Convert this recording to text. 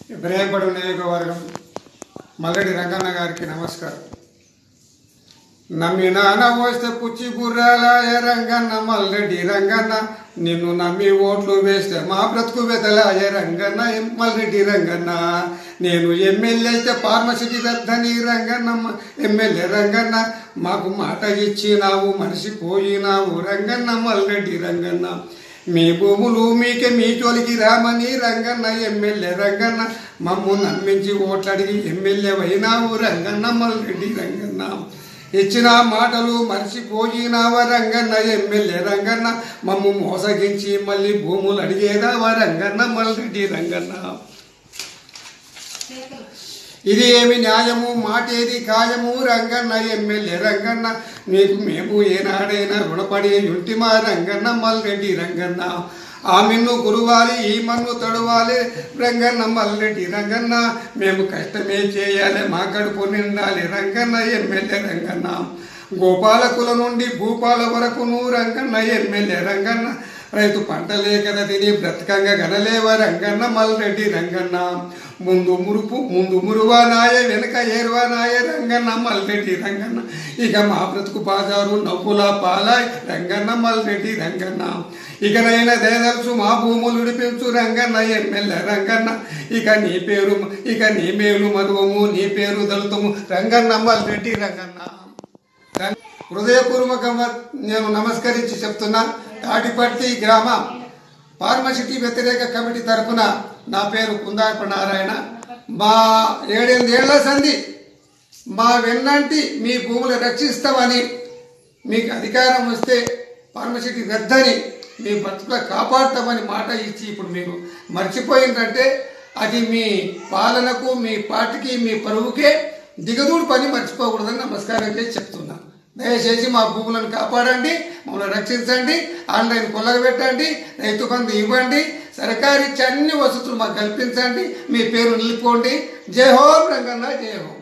ఇబ్రాహీంపడు నియోజకవర్గం మల్లడి రంగన్న గారికి నమస్కారం నమ్మి నాన్న వస్తే పుచ్చి బుర్రాలాయ రంగన్న మల్లెడ్డి రంగన్న నిన్ను నమ్మి ఓట్లు వేస్తే మా బ్రతుకు వెతలాయ రంగన్న ఎం- మల్లెడ్డి రంగన్న నేను ఎమ్మెల్యే అయితే ఫార్మసిటీ పెద్దని రంగన్న మ- ఎమ్మెల్యే రంగన్న మాకు మాట ఇచ్చినావు మనిషి పోయినావు రంగన్న మల్లెడ్డి రంగన్న మీ భూములు మీకే మీ చోలికి రామని రంగన్న ఎమ్మెల్యే రంగన్న మమ్ము నమ్మించి ఓట్లడిగి ఎమ్మెల్యే అయినావు రంగన్న మల్లెడ్డి రంగన్న ఇచ్చిన మాటలు మర్చిపోయినావా రంగన్న ఎమ్మెల్యే రంగన్న మమ్ము మోసగించి మళ్ళీ భూములు అడిగేదావా రంగన్న మల్లెడ్డి రంగన్న ఇది ఏమి న్యాయము మాటేది ఖాయము రంగన్న ఎమ్మెల్యే రంగన్న నీకు మేము ఏనాడైనా రుణపడి ఉంటిమా రంగన్న మల్లెడ్డి రంగన్న ఆ మిన్ను కురువాలి ఈ మన్ను తడవాలి రంగన్న మల్లెడ్డి రంగన్న మేము కష్టమే చేయాలి మా కడుపు నిండాలి రంగన్న ఎమ్మెల్యే రంగన్న గోపాలకుల నుండి భూపాల వరకు నువ్వు రంగన్న ఎమ్మెల్యే రంగన్న రైతు పంటలే కదా తిని బ్రతకంగా గనలేవ రంగన్న మల్రెడ్డి రంగన్న ముందు మురుపు ముందు మురువా నాయ వెనక ఏర్వా నాయ రంగన్న మల్రెడ్డి రంగన్న ఇక మా బ్రతుకు బాజారు నవ్వుల పాలాయ్ రంగన్న మల్రెడ్డి రంగన్న ఇకనైనా దయదలుచు మా భూములు విడిపించు రంగన్న ఎమ్మెల్యే రంగన్న ఇక నీ పేరు ఇక నీ మేలు మరువము నీ పేరు దళుతము రంగన్న మల్రెడ్డి రంగన్న హృదయపూర్వకంగా నేను నమస్కరించి చెప్తున్నా తాటిపర్తి గ్రామ ఫార్మసిటీ వ్యతిరేక కమిటీ తరపున నా పేరు కుందార్ప నారాయణ మా ఏడెనిమిదేళ్ల సంధి మా వెన్నంటి మీ భూములు రక్షిస్తామని మీకు అధికారం వస్తే ఫార్మసిటీ రద్దని మీ బతుకుల కాపాడతామని మాట ఇచ్చి ఇప్పుడు మీరు మర్చిపోయిందంటే అది మీ పాలనకు మీ పార్టీకి మీ పరువుకే దిగదూడు పని మర్చిపోకూడదని నమస్కారం చేసి చెప్తున్నా దయచేసి మా భూములను కాపాడండి మమ్మల్ని రక్షించండి ఆన్లైన్ కొల్లగ పెట్టండి రైతు బంధు ఇవ్వండి సర్కారు ఇచ్చే అన్ని వసతులు మాకు కల్పించండి మీ పేరు నిలుపుకోండి జై హోం రంగన్న జై హోం